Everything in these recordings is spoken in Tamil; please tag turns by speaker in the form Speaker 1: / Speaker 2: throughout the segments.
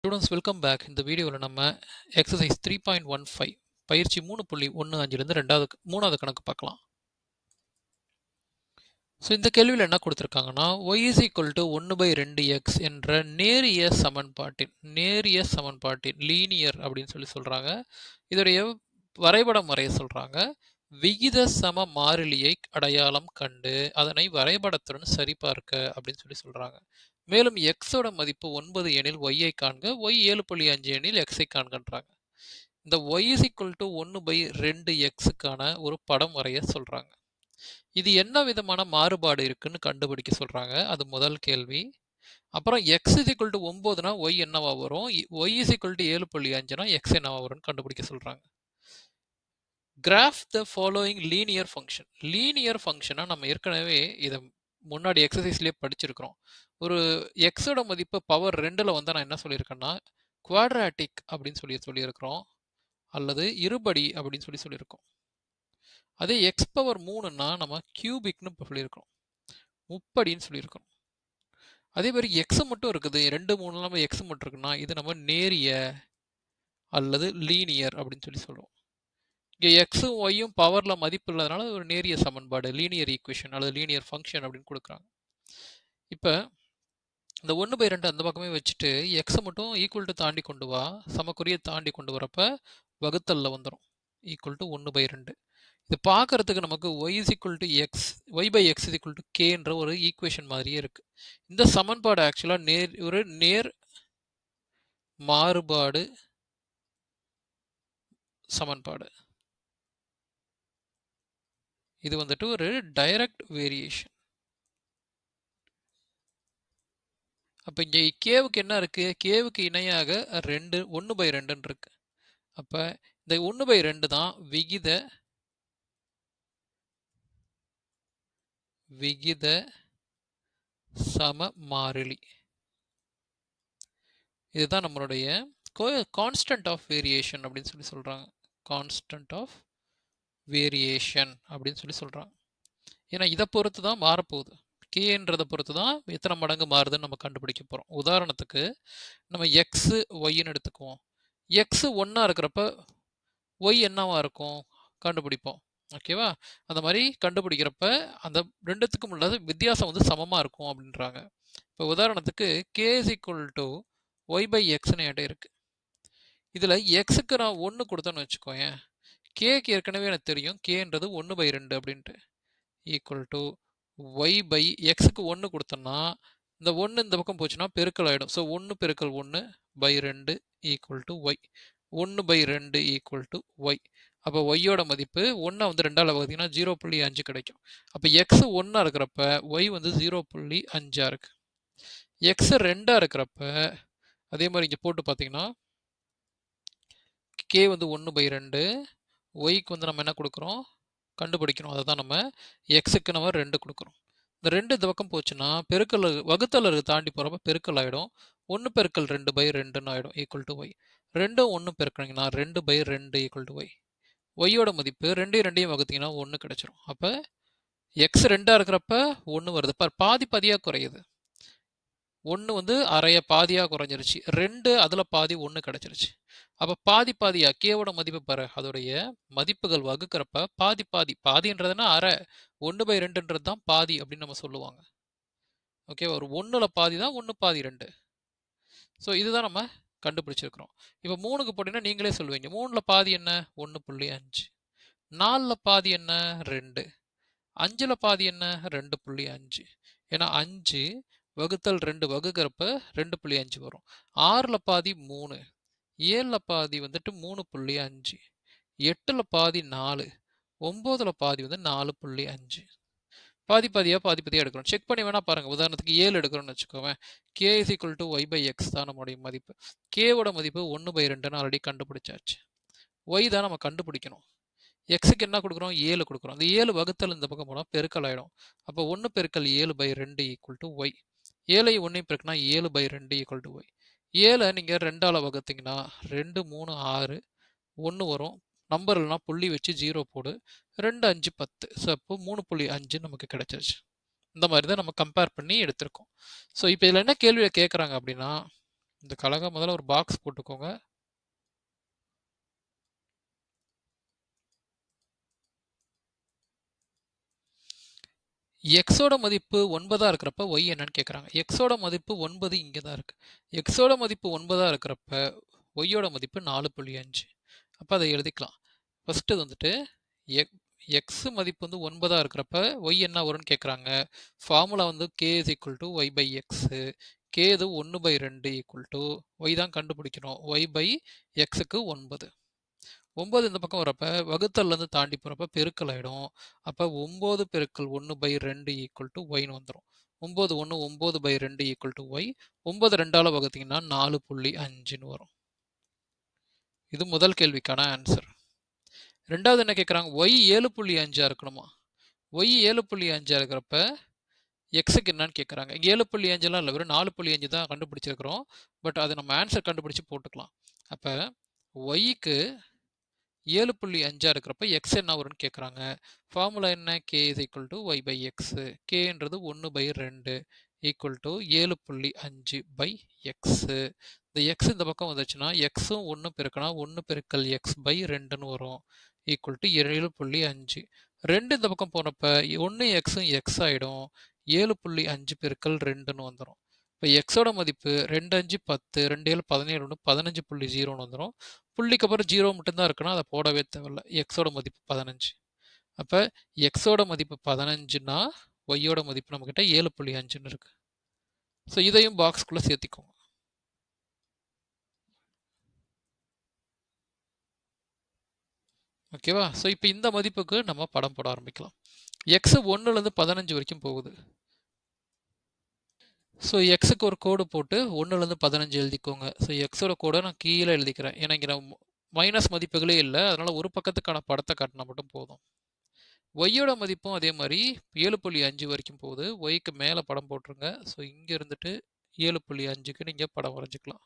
Speaker 1: ஸ்டூடெண்ட்ஸ் வெல்கம் பேக் இந்த வீடியோவில் நம்ம exercise three point one five பயிற்சி மூணு புள்ளி ஒன்று அஞ்சுலேருந்து ரெண்டாவது மூணாவது கணக்கு பார்க்கலாம் ஸோ இந்த கேள்வியில் என்ன கொடுத்துருக்காங்கன்னா ஒய் இஸ் ஈக்குவல் டு ஒன்று பை ரெண்டு எக்ஸ் என்ற நேரிய சமன்பாட்டின் நேரிய சமன்பாட்டின் லீனியர் அப்படின்னு சொல்லி சொல்கிறாங்க இதோடைய வரைபடம் வரைய சொல்கிறாங்க விகித சம மாறிலியை அடையாளம் கண்டு அதனை வரைபடத்துடன் சரிபார்க்க அப்படின்னு சொல்லி சொல்கிறாங்க மேலும் எக்ஸோட மதிப்பு ஒன்பது எனில் ஒய்யை காண்க ஒய் ஏழு புள்ளி அஞ்சு எனில் எக்ஸை காண்கன்றாங்க இந்த ஒய் இஸ் ஈக்குவல் டு ஒன்று பை ரெண்டு எக்ஸுக்கான ஒரு படம் வரைய சொல்கிறாங்க இது என்ன விதமான மாறுபாடு இருக்குன்னு கண்டுபிடிக்க சொல்கிறாங்க அது முதல் கேள்வி அப்புறம் எக்ஸ் இஸ் ஈக்குவல் டு ஒம்போதுனா ஒய் என்னவா வரும் ஒய் இஸ் ஈக்குவல் டு ஏழு புள்ளி அஞ்சுனா எக்ஸ் என்னவா வரும்னு கண்டுபிடிக்க சொல்கிறாங்க graph the following linear function linear ஃபங்க்ஷனாக நம்ம ஏற்கனவே இதை முன்னாடி எக்ஸசைஸ்லேயே படிச்சிருக்கிறோம் ஒரு எக்ஸோட மதிப்பு பவர் ரெண்டில் வந்து நான் என்ன சொல்லியிருக்கேன்னா குவாட்ராட்டிக் அப்படின்னு சொல்லி சொல்லியிருக்கிறோம் அல்லது இருபடி அப்படின்னு சொல்லி சொல்லியிருக்கோம் அதே எக்ஸ் பவர் மூணுன்னா நம்ம கியூபிக்னு இப்போ சொல்லியிருக்கிறோம் முப்படின்னு சொல்லியிருக்கிறோம் அதே மாதிரி எக்ஸ் மட்டும் இருக்குது ரெண்டு மூணு இல்லாமல் எக்ஸ் மட்டும் இருக்குன்னா இது நம்ம நேரிய அல்லது லீனியர் அப்படின்னு சொல்லி சொல்லுவோம் இங்கே எக்ஸும் ஒய்யும் பவரில் மதிப்பு இல்லாதனால ஒரு நேரிய சமன்பாடு லீனியர் ஈக்குவேஷன் அல்லது லீனியர் ஃபங்க்ஷன் அப்படின்னு கொடுக்குறாங்க இப்போ இந்த ஒன்று பை ரெண்டு அந்த பக்கமே வச்சுட்டு எக்ஸை மட்டும் ஈக்குவல் டு தாண்டி கொண்டு வா சமக்குறியை தாண்டி கொண்டு வரப்ப வகுத்தலில் வந்துடும் ஈக்குவல் டு ஒன்று பை ரெண்டு இது பார்க்கறதுக்கு நமக்கு y is equal to x y by x is equal to கேன்ற ஒரு ஈக்குவேஷன் மாதிரியே இருக்குது இந்த சமன்பாடு ஆக்சுவலாக நேர் ஒரு நேர் மாறுபாடு சமன்பாடு இது வந்துட்டு ஒரு டைரக்ட் வேரியேஷன் அப்போ இங்கே கேவுக்கு என்ன இருக்குது கேவுக்கு இணையாக ரெண்டு ஒன்று பை ரெண்டுன்னு இருக்கு அப்போ இந்த ஒன்று பை ரெண்டு தான் விகித விகித சம மாறிலி இதுதான் நம்மளுடைய கான்ஸ்டன்ட் ஆஃப் வேரியேஷன் அப்படின்னு சொல்லி சொல்கிறாங்க கான்ஸ்டன்ட் ஆஃப் வேரியேஷன் அப்படின்னு சொல்லி சொல்கிறாங்க ஏன்னா இதை பொறுத்து தான் மாறப்போகுது கேன்றதை பொறுத்து தான் எத்தனை மடங்கு மாறுதுன்னு நம்ம கண்டுபிடிக்க போகிறோம் உதாரணத்துக்கு நம்ம எக்ஸு ஒய்ன்னு எடுத்துக்குவோம் எக்ஸு ஒன்றா இருக்கிறப்ப ஒய் என்னவா இருக்கும் கண்டுபிடிப்போம் ஓகேவா அந்த மாதிரி கண்டுபிடிக்கிறப்ப அந்த ரெண்டுத்துக்கும் உள்ள வித்தியாசம் வந்து சமமாக இருக்கும் அப்படின்றாங்க இப்போ உதாரணத்துக்கு k is equal to y by எக்ஸ்னு என்கிட்ட இருக்குது இதில் எக்ஸுக்கு நான் ஒன்று கொடுத்தேன்னு வச்சுக்கோயேன் கேக்கு ஏற்கனவே எனக்கு தெரியும் கேன்றது ஒன்று பை ரெண்டு அப்படின்ட்டு ஈக்குவல் டு ஒய் பை எக்ஸுக்கு ஒன்று கொடுத்தோன்னா இந்த ஒன்று இந்த பக்கம் போச்சுன்னா பெருக்கல் ஆகிடும் ஸோ ஒன்று பெருக்கல் ஒன்று பை ரெண்டு ஈக்குவல் டு ஒய் ஒன்று பை ரெண்டு ஈக்குவல் டு ஒய் அப்போ ஒய்யோட மதிப்பு ஒன்றை வந்து ரெண்டால் பார்த்தீங்கன்னா ஜீரோ புள்ளி அஞ்சு கிடைக்கும் அப்போ எக்ஸ் ஒன்றா இருக்கிறப்ப ஒய் வந்து ஜீரோ புள்ளி அஞ்சாக இருக்குது எக்ஸ் ரெண்டாக இருக்கிறப்ப அதே மாதிரி இங்கே போட்டு பார்த்தீங்கன்னா கே வந்து ஒன்று பை ரெண்டு ஒய்க்கு வந்து நம்ம என்ன கொடுக்குறோம் கண்டுபிடிக்கணும் அதை தான் நம்ம எக்ஸுக்கு நம்ம ரெண்டு கொடுக்குறோம் இந்த ரெண்டு இந்த பக்கம் போச்சுன்னா பெருக்கல் வகுத்தல் தாண்டி போகிறப்ப பெருக்கல் ஆகிடும் ஒன்று பெருக்கல் ரெண்டு பை ரெண்டுன்னு ஆகிடும் ஈக்குவல் டு ஒய் ரெண்டும் ஒன்று பெருக்கினீங்கன்னா ரெண்டு பை ரெண்டு ஈக்குவல் டு ஒய் ஒய்யோட மதிப்பு ரெண்டையும் ரெண்டையும் வகுத்தீங்கன்னா ஒன்று கிடச்சிரும் அப்போ எக்ஸ் ரெண்டாக இருக்கிறப்ப ஒன்று வருது பார் பாதி பாதியாக குறையுது ஒன்று வந்து அரைய பாதியாக குறைஞ்சிருச்சு ரெண்டு அதில் பாதி ஒன்று கிடச்சிருச்சு அப்போ பாதி பாதியாக கேவோட மதிப்பு பாரு அதோடைய மதிப்புகள் வகுக்கிறப்ப பாதி பாதி பாதின்றதுன்னா அரை ஒன்று பை ரெண்டுன்றது தான் பாதி அப்படின்னு நம்ம சொல்லுவாங்க ஓகே ஒரு ஒன்றில் பாதி தான் ஒன்று பாதி ரெண்டு ஸோ இதுதான் நம்ம கண்டுபிடிச்சிருக்கிறோம் இப்போ மூணுக்கு போட்டிங்கன்னா நீங்களே சொல்லுவீங்க மூணில் பாதி என்ன ஒன்று புள்ளி அஞ்சு நாலில் பாதி என்ன ரெண்டு அஞ்சில் பாதி என்ன ரெண்டு புள்ளி அஞ்சு ஏன்னா அஞ்சு வகுத்தல் ரெண்டு வகுக்கிறப்ப ரெண்டு புள்ளி அஞ்சு வரும் ஆறில் பாதி மூணு ஏழில் பாதி வந்துட்டு மூணு புள்ளி அஞ்சு எட்டில் பாதி நாலு ஒம்போதில் பாதி வந்து நாலு புள்ளி அஞ்சு பாதி பாதியாக பாதி பாதியாக எடுக்கிறோம் செக் பண்ணி வேணால் பாருங்கள் உதாரணத்துக்கு ஏழு எடுக்கிறோம்னு வச்சுக்கோவேன் k is equal to y by x தான் நம்மளுடைய மதிப்பு கேவோட மதிப்பு ஒன்று பை ரெண்டுன்னு ஆல்ரெடி கண்டுபிடிச்சாச்சு ஒய் தான் நம்ம கண்டுபிடிக்கணும் எக்ஸுக்கு என்ன கொடுக்குறோம் ஏழு கொடுக்குறோம் அந்த ஏழு வகுத்தல் இந்த பக்கம் போனால் பெருக்கல் ஆகிடும் அப்போ ஒன்று பெருக்கல் ஏழு பை ரெண்டு ஈக்குவல் டு ஒய் ஏழை ஒன்றையும் பெருக்குனா ஏழு பை ரெண்டு ஈக்குவல் டு ஒய் ஏழை நீங்கள் ரெண்டால் வகுத்தீங்கன்னா ரெண்டு மூணு ஆறு ஒன்று வரும் நம்பர் இல்லைனா புள்ளி வச்சு ஜீரோ போடு ரெண்டு அஞ்சு பத்து ஸோ அப்போ மூணு புள்ளி அஞ்சு நமக்கு கிடைச்சிருச்சு இந்த மாதிரி தான் நம்ம கம்பேர் பண்ணி எடுத்திருக்கோம் ஸோ இப்போ இதில் என்ன கேள்வியை கேட்குறாங்க அப்படின்னா இந்த கழகா முதல்ல ஒரு பாக்ஸ் போட்டுக்கோங்க எக்ஸோட மதிப்பு ஒன்பதா இருக்கிறப்ப ஒய் என்னன்னு கேட்குறாங்க எக்ஸோட மதிப்பு ஒன்பது இங்கே தான் இருக்கு எக்ஸோட மதிப்பு ஒன்பதா இருக்கிறப்ப ஒய்யோட மதிப்பு நாலு புள்ளி அஞ்சு அப்போ அதை எழுதிக்கலாம் ஃபஸ்ட்டு வந்துட்டு எக் எக்ஸ் மதிப்பு வந்து ஒன்பதா இருக்கிறப்ப ஒய் என்ன வரும்னு கேட்குறாங்க ஃபார்முலா வந்து k is equal to y by x k இது ஒன்று பை ரெண்டு ஈக்குவல் டு ஒய் தான் கண்டுபிடிக்கணும் ஒய் பை எக்ஸுக்கு ஒன்பது ஒம்பது இந்த பக்கம் வரப்ப வகுத்தல்லேருந்து தாண்டி போகிறப்ப பெருக்கல் ஆகிடும் அப்போ ஒம்பது பெருக்கல் ஒன்று பை ரெண்டு ஈக்குவல் டு ஒய்னு வந்துடும் ஒம்பது ஒன்று ஒம்பது பை ரெண்டு ஈக்குவல் டு ஒய் ஒம்பது ரெண்டால் வகுத்தீங்கன்னா நாலு புள்ளி அஞ்சுன்னு வரும் இது முதல் கேள்விக்கான ஆன்சர் ரெண்டாவது என்ன கேட்குறாங்க ஒய் ஏழு புள்ளி அஞ்சா இருக்கணுமா ஒய் ஏழு புள்ளி அஞ்சா இருக்கிறப்ப எக்ஸுக்கு என்னன்னு கேட்குறாங்க ஏழு புள்ளி அஞ்செல்லாம் இல்லை வெறும் நாலு புள்ளி அஞ்சு தான் கண்டுபிடிச்சிருக்கிறோம் பட் அது நம்ம ஆன்சர் கண்டுபிடிச்சு போட்டுக்கலாம் அப்போ ஒய்க்கு ஏழு புள்ளி அஞ்சா இருக்கிறப்ப எக்ஸ் என்ன வரும்னு கேட்குறாங்க ஃபார்முலா என்ன k is equal to y by x கேன்றது ஒன்று பை ரெண்டு ஈக்குவல் டு ஏழு புள்ளி அஞ்சு பை எக்ஸு இந்த எக்ஸ் இந்த பக்கம் வந்துச்சுன்னா எக்ஸும் ஒன்று பெருக்கினா ஒன்று பெருக்கல் எக்ஸ் பை ரெண்டுன்னு வரும் ஈக்குவல் டு ஏழு புள்ளி அஞ்சு ரெண்டு இந்த பக்கம் போனப்ப ஒன்று எக்ஸும் எக்ஸ் ஆகிடும் ஏழு புள்ளி அஞ்சு பெருக்கல் ரெண்டுன்னு வந்துடும் இப்போ எக்ஸோட மதிப்பு ரெண்டு அஞ்சு பத்து ரெண்டு ஏழு பதினேழு ஒன்று பதினஞ்சு புள்ளி ஜீரோன்னு வந்துடும் புள்ளிக்கு அப்புறம் ஜீரோ மட்டும்தான் இருக்குன்னா அதை போடவே தேவையில்ல எக்ஸோட மதிப்பு பதினஞ்சு அப்போ எக்ஸோட மதிப்பு பதினஞ்சுன்னா ஒய்யோட மதிப்பு நம்மக்கிட்ட ஏழு புள்ளி அஞ்சுன்னு இருக்கு ஸோ இதையும் பாக்ஸ்குள்ளே சேர்த்திக்கோங்க ஓகேவா ஸோ இப்போ இந்த மதிப்புக்கு நம்ம படம் போட ஆரம்பிக்கலாம் எக்ஸ் ஒன்றுலேருந்து பதினஞ்சு வரைக்கும் போகுது ஸோ எக்ஸுக்கு ஒரு கோடு போட்டு ஒன்றுலேருந்து பதினஞ்சு எழுதிக்கோங்க ஸோ எக்ஸோட கோடை நான் கீழே எழுதிக்கிறேன் ஏன்னா இங்கே நான் மைனஸ் மதிப்புகளே இல்லை அதனால் ஒரு பக்கத்துக்கான படத்தை காட்டினா மட்டும் போதும் ஒய்யோட மதிப்பும் அதே மாதிரி ஏழு புள்ளி அஞ்சு வரைக்கும் போகுது ஒய்க்கு மேலே படம் போட்டுருங்க ஸோ இங்கே இருந்துட்டு ஏழு புள்ளி அஞ்சுக்கு நீங்கள் படம் வரைஞ்சிக்கலாம்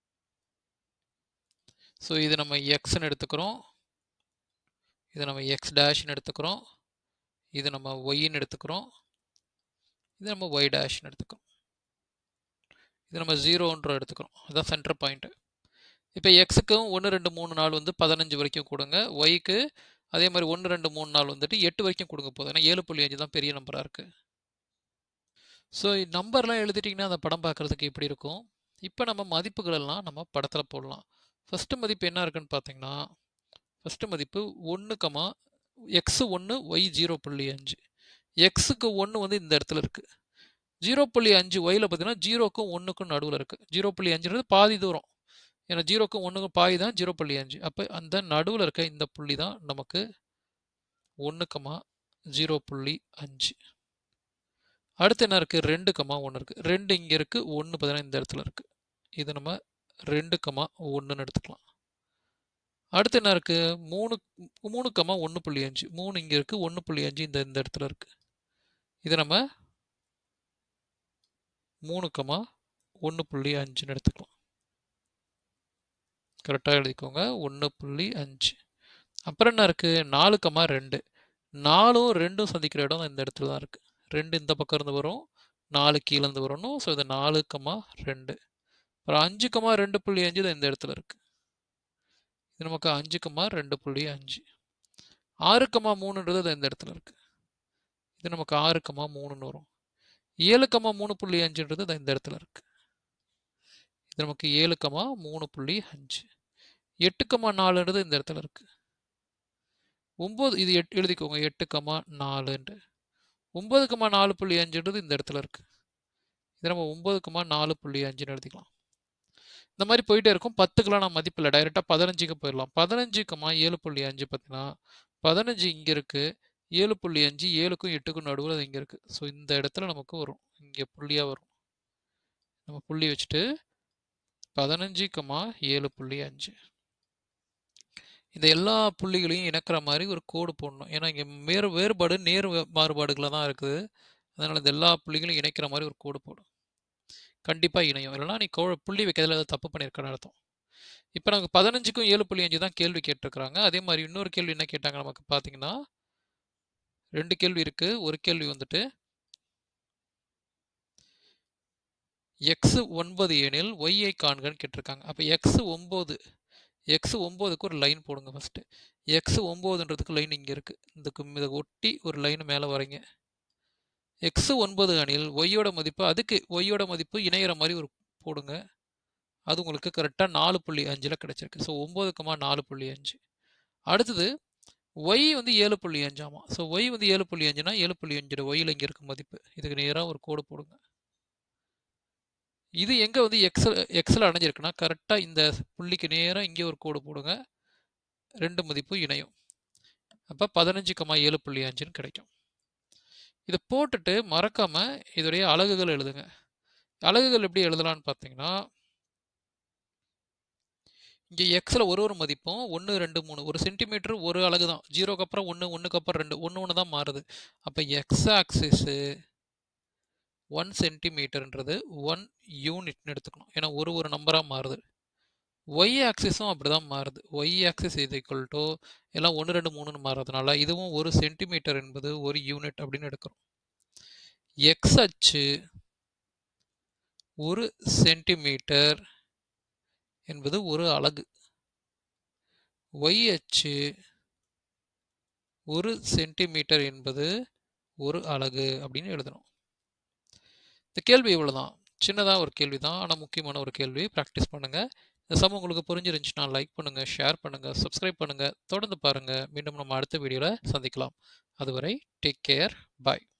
Speaker 1: ஸோ இது நம்ம எக்ஸ்ன்னு எடுத்துக்கிறோம் இது நம்ம எக்ஸ் டேஷ்னு எடுத்துக்கிறோம் இது நம்ம ஒய்ன்னு எடுத்துக்கிறோம் இது நம்ம ஒய் டேஷ்னு எடுத்துக்கிறோம் இது நம்ம ஜீரோன்ற எடுத்துக்கிறோம் அதுதான் சென்டர் பாயிண்ட்டு இப்போ எக்ஸுக்கும் ஒன்று ரெண்டு மூணு நாள் வந்து பதினஞ்சு வரைக்கும் கொடுங்க ஒய்க்கு அதே மாதிரி ஒன்று ரெண்டு மூணு நாள் வந்துட்டு எட்டு வரைக்கும் கொடுங்க போதும் ஏன்னா ஏழு புள்ளி அஞ்சு தான் பெரிய நம்பராக இருக்குது ஸோ நம்பர்லாம் எழுதிட்டிங்கன்னா அந்த படம் பார்க்குறதுக்கு எப்படி இருக்கும் இப்போ நம்ம மதிப்புகளெல்லாம் நம்ம படத்தில் போடலாம் ஃபஸ்ட்டு மதிப்பு என்ன இருக்குன்னு பார்த்தீங்கன்னா ஃபஸ்ட்டு மதிப்பு ஒன்று கமா எக்ஸு ஒன்று ஒய் ஜீரோ புள்ளி அஞ்சு எக்ஸுக்கு ஒன்று வந்து இந்த இடத்துல இருக்குது ஜீரோ புள்ளி அஞ்சு ஒயில் பார்த்தீங்கன்னா ஜீரோக்கும் ஒன்றுக்கும் நடுவில் இருக்குது ஜீரோ புள்ளி அஞ்சுன்றது பாதி தூரம் ஏன்னா ஜீரோக்கும் ஒன்றுக்கும் பாதி தான் ஜீரோ புள்ளி அஞ்சு அப்போ அந்த நடுவில் இருக்க இந்த புள்ளி தான் நமக்கு ஒன்று கமா ஜீரோ புள்ளி அஞ்சு அடுத்து என்ன இருக்குது ரெண்டு கமா ஒன்று இருக்குது ரெண்டு இங்கே இருக்குது ஒன்று பார்த்தீங்கன்னா இந்த இடத்துல இருக்குது இது நம்ம ரெண்டு கமா ஒன்றுன்னு எடுத்துக்கலாம் அடுத்து என்ன இருக்குது மூணு மூணு கமா ஒன்று புள்ளி அஞ்சு மூணு இங்கே இருக்குது ஒன்று புள்ளி அஞ்சு இந்த இந்த இடத்துல இருக்குது இது நம்ம மூணு கமா ஒன்று புள்ளி அஞ்சுன்னு எடுத்துக்கலாம் கரெக்டாக எழுதிக்கோங்க ஒன்று புள்ளி அஞ்சு அப்புறம் என்ன இருக்குது நாலு கமா ரெண்டு நாலும் ரெண்டும் சந்திக்கிற இடம் இந்த இடத்துல தான் இருக்குது ரெண்டு இந்த பக்கம் இருந்து வரும் நாலு கீழேருந்து வரணும் ஸோ இது நாலு கமா ரெண்டு அப்புறம் அஞ்சு கமா ரெண்டு புள்ளி அஞ்சு தான் இந்த இடத்துல இருக்குது இது நமக்கு அஞ்சு கமா ரெண்டு புள்ளி அஞ்சு ஆறு கமா மூணுன்றது அது இந்த இடத்துல இருக்குது இது நமக்கு ஆறு கமா மூணுன்னு வரும் ஏழு கமா மூணு புள்ளி அஞ்சுன்றது அது இந்த இடத்துல இருக்குது இது நமக்கு ஏழு கமா மூணு புள்ளி அஞ்சு எட்டு கமா நாலுன்றது இந்த இடத்துல இருக்குது ஒம்பது இது எட்டு எழுதிக்கோங்க எட்டு கமா நாலுன்ட்டு ஒம்பது கமா நாலு புள்ளி அஞ்சுன்றது இந்த இடத்துல இருக்குது இது நம்ம ஒம்பது கமா நாலு புள்ளி அஞ்சுன்னு எழுதிக்கலாம் இந்த மாதிரி போயிட்டே இருக்கும் பத்துக்கெலாம் நான் மதிப்பில்லை டைரெக்டாக பதினஞ்சுக்கு போயிடலாம் பதினஞ்சுக்குமா ஏழு புள்ளி அஞ்சு பார்த்தீங்கன்னா பதினஞ்சு இங்கே இருக்குது ஏழு புள்ளி அஞ்சு ஏழுக்கும் எட்டுக்கும் நடுவில் அது இங்கே இருக்குது ஸோ இந்த இடத்துல நமக்கு வரும் இங்கே புள்ளியாக வரும் நம்ம புள்ளி வச்சுட்டு பதினஞ்சு கமா ஏழு புள்ளி அஞ்சு இந்த எல்லா புள்ளிகளையும் இணைக்கிற மாதிரி ஒரு கோடு போடணும் ஏன்னா இங்கே வேறு வேறுபாடு நேர் மாறுபாடுகளாக தான் இருக்குது அதனால் இந்த எல்லா புள்ளிகளையும் இணைக்கிற மாதிரி ஒரு கோடு போடும் கண்டிப்பாக இணையும் இல்லைனா நீ கோ புள்ளி வைக்கிறதுல ஏதாவது தப்பு பண்ணியிருக்கன்னு அர்த்தம் இப்போ நமக்கு பதினஞ்சுக்கும் ஏழு புள்ளி அஞ்சு தான் கேள்வி கேட்டிருக்கிறாங்க அதே மாதிரி இன்னொரு கேள்வி என்ன கேட்டாங்க நமக்கு பார்த்தீங்கன்னா ரெண்டு கேள்வி இருக்குது ஒரு கேள்வி வந்துட்டு எக்ஸ் ஒன்பது எனில் ஒய்யை காண்கன்னு கேட்டிருக்காங்க அப்போ எக்ஸ் ஒம்பது எக்ஸ் ஒம்போதுக்கு ஒரு லைன் போடுங்க ஃபஸ்ட்டு எக்ஸ் ஒம்போதுன்றதுக்கு லைன் இங்கே இருக்குது இதுக்கு இதை ஒட்டி ஒரு லைன் மேலே வரீங்க எக்ஸ் ஒன்பது அணில் ஒய்யோட மதிப்பு அதுக்கு ஒய்யோட மதிப்பு இணையிற மாதிரி ஒரு போடுங்க அது உங்களுக்கு கரெக்டாக நாலு புள்ளி அஞ்சில் கிடச்சிருக்கு ஸோ ஒம்போதுக்குமா நாலு புள்ளி அஞ்சு அடுத்தது ஒய் வந்து ஏழு புள்ளி அஞ்சாமா ஸோ ஒய் வந்து ஏழு புள்ளி அஞ்சுனா ஏழு புள்ளி அஞ்சு ஒய்யில் இங்கே இருக்க மதிப்பு இதுக்கு நேராக ஒரு கோடு போடுங்க இது எங்கே வந்து எக்ஸல் எக்ஸில் அடைஞ்சிருக்குன்னா கரெக்டாக இந்த புள்ளிக்கு நேராக இங்கே ஒரு கோடு போடுங்க ரெண்டு மதிப்பு இணையும் அப்போ பதினஞ்சு கமா ஏழு புள்ளி அஞ்சுன்னு கிடைக்கும் இதை போட்டுட்டு மறக்காமல் இதோடைய அலகுகள் எழுதுங்க அலகுகள் எப்படி எழுதலாம்னு பார்த்தீங்கன்னா இங்கே எக்ஸில் ஒரு ஒரு மதிப்பும் ஒன்று ரெண்டு மூணு ஒரு சென்டிமீட்டர் ஒரு அலகு தான் ஜீரோக்கு அப்புறம் ஒன்று ஒன்றுக்கு அப்புறம் ரெண்டு ஒன்று ஒன்று தான் மாறுது அப்போ எக்ஸ் ஆக்சிஸு ஒன் சென்டிமீட்டர்ன்றது ஒன் யூனிட்னு எடுத்துக்கணும் ஏன்னா ஒரு ஒரு நம்பராக மாறுது ஒய் ஆக்சிஸும் அப்படி தான் மாறுது ஒய் ஆக்சிஸ் இது ஈக்குவல் டு எல்லாம் ஒன்று ரெண்டு மூணுன்னு மாறுறதுனால இதுவும் ஒரு சென்டிமீட்டர் என்பது ஒரு யூனிட் அப்படின்னு எடுக்கிறோம் எக்ஸ் அச்சு ஒரு சென்டிமீட்டர் என்பது ஒரு அலகு ஒய் அச்சு ஒரு சென்டிமீட்டர் என்பது ஒரு அலகு அப்படின்னு எழுதணும் இந்த கேள்வி இவ்வளோதான் சின்னதாக ஒரு கேள்வி தான் ஆனால் முக்கியமான ஒரு கேள்வி ப்ராக்டிஸ் பண்ணுங்கள் இந்த சமம் உங்களுக்கு புரிஞ்சிருந்துச்சுன்னா லைக் பண்ணுங்கள் ஷேர் பண்ணுங்கள் சப்ஸ்கிரைப் பண்ணுங்கள் தொடர்ந்து பாருங்கள் மீண்டும் நம்ம அடுத்த வீடியோவில் சந்திக்கலாம் அதுவரை டேக் கேர் பாய்